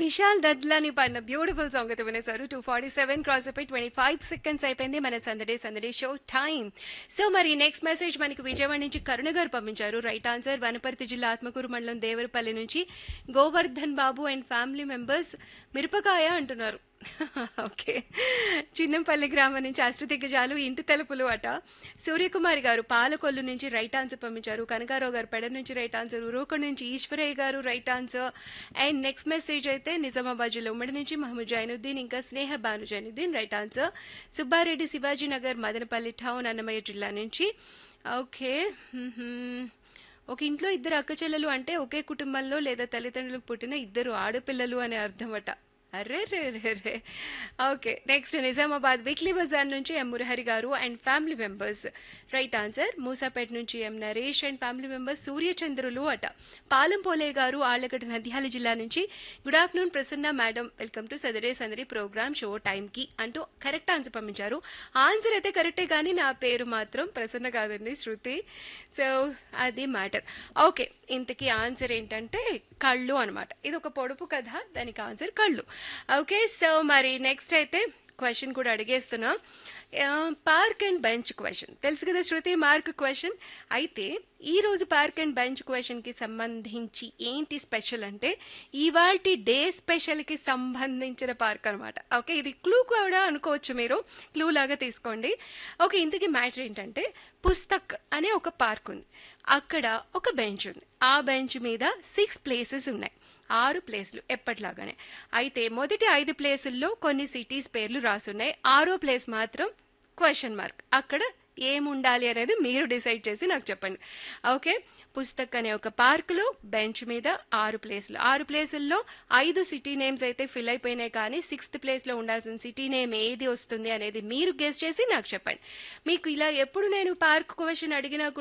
విశాల్ దద్లాని పాడిన beautiful song అయితే వినేశారు టూ ఫార్టీ సెవెన్ క్రాస్ అయిపోయి ట్వంటీ ఫైవ్ సెకండ్స్ అయిపోయింది మన సందడే సందడే షో టైం సో మరి నెక్స్ట్ మెసేజ్ మనకి విజయవాడ నుంచి కరుణ గారు పంపించారు రైట్ ఆన్సర్ వనపర్తి జిల్లా ఆత్మకూరు మండలం దేవరపల్లి నుంచి Govardhan Babu and family members మిరపకాయ అంటున్నారు ఓకే చిన్నంపల్లి గ్రామం నుంచి అష్టదిగ్గజాలు ఇంటి తలుపులు అట సూర్యకుమారి గారు పాలకొల్లు నుంచి రైట్ ఆన్సర్ పంపించారు కనకారావు గారు పెడ నుంచి రైట్ ఆన్సర్ ఉరవకొండ నుంచి ఈశ్వరయ్య గారు right answer and next message అయితే నిజామాబాద్ జిల్లా ఉమ్మడి నుంచి మహమ్మద్ జైనుద్దీన్ ఇంకా Sneha Banu Zainuddin right answer Subbareddy Shivaji Nagar Madanapalle town Annamayya జిల్లా నుంచి ఓకే మ్మ్హ్మ్. ఒక ఇంట్లో ఇద్దరు అక్క చెల్లెలు అంటే ఒకే కుటుంబంలో లేదా తల్లిదండ్రులకు పుట్టిన ఇద్దరు ఆడపిల్లలు అనే అర్థమట అర్రే రే రే రే ఓకే నెక్స్ట్ నిజామాబాద్ వీక్లీ బజార్ నుంచి ఎం మురహరి గారు and family members right answer Moosapet నుంచి M Naresh and family members సూర్యచంద్రులు అట పాలెం పోలే గారు ఆళ్లగడ్డ నంద్యాల జిల్లా నుంచి good afternoon Prasanna madam welcome to సదరే సందడి ప్రోగ్రామ్ షో టైంకి అంటూ కరెక్ట్ ఆన్సర్ పంపించారు ఆన్సర్ అయితే కరెక్టే కానీ నా పేరు మాత్రం ప్రసన్న కాదండి శృతి సో అది మ్యాటర్ ఓకే ఇంతకీ ఆన్సర్ ఏంటంటే కళ్ళు అనమాట ఇది ఒక పొడుపు కథ దానికి ఆన్సర్ కళ్ళు ఓకే సో మరి నెక్స్ట్ అయితే క్వశ్చన్ కూడా అడిగేస్తున్నా పార్క్ అండ్ బెంచ్ క్వశ్చన్ తెలుసు కదా శృతి మార్క్ క్వశ్చన్ అయితే ఈ రోజు పార్క్ అండ్ బెంచ్ క్వశ్చన్ కి సంబంధించి ఏంటి స్పెషల్ అంటే ఇవాల్టి డే స్పెషల్ కి సంబంధించిన పార్క్ అనమాట ఓకే ఇది క్లూ కూడా అనుకోవచ్చు మీరు క్లూ లాగా తీసుకోండి ఓకే ఇంతకీ మ్యాటర్ ఏంటంటే పుస్తక్ అనే ఒక పార్క్ ఉంది అక్కడ ఒక బెంచ్ ఉంది ఆ బెంచ్ మీద సిక్స్ ప్లేసెస్ ఉన్నాయి ఆరు ప్లేస్లు ఎప్పటిలాగానే అయితే మొదటి ఐదు ప్లేసుల్లో కొన్ని సిటీస్ పేర్లు రాసున్నాయి ఆరో ప్లేస్ మాత్రం క్వశ్చన్ మార్క్ అక్కడ ఏముండాలి అనేది మీరు డిసైడ్ చేసి నాకు చెప్పండి ఓకే పుస్తక్ అనే ఒక పార్కులో బెంచ్ మీద ఆరు ప్లేసులు ఆరు ప్లేసుల్లో ఐదు సిటీ నేమ్స్ అయితే ఫిల్ అయిపోయినాయి కానీ సిక్స్త్ ప్లేస్లో ఉండాల్సిన సిటీ నేమ్ ఏది వస్తుంది అనేది మీరు గెస్ట్ చేసి నాకు చెప్పండి మీకు ఇలా ఎప్పుడు నేను పార్క్ క్వశ్చన్ అడిగినా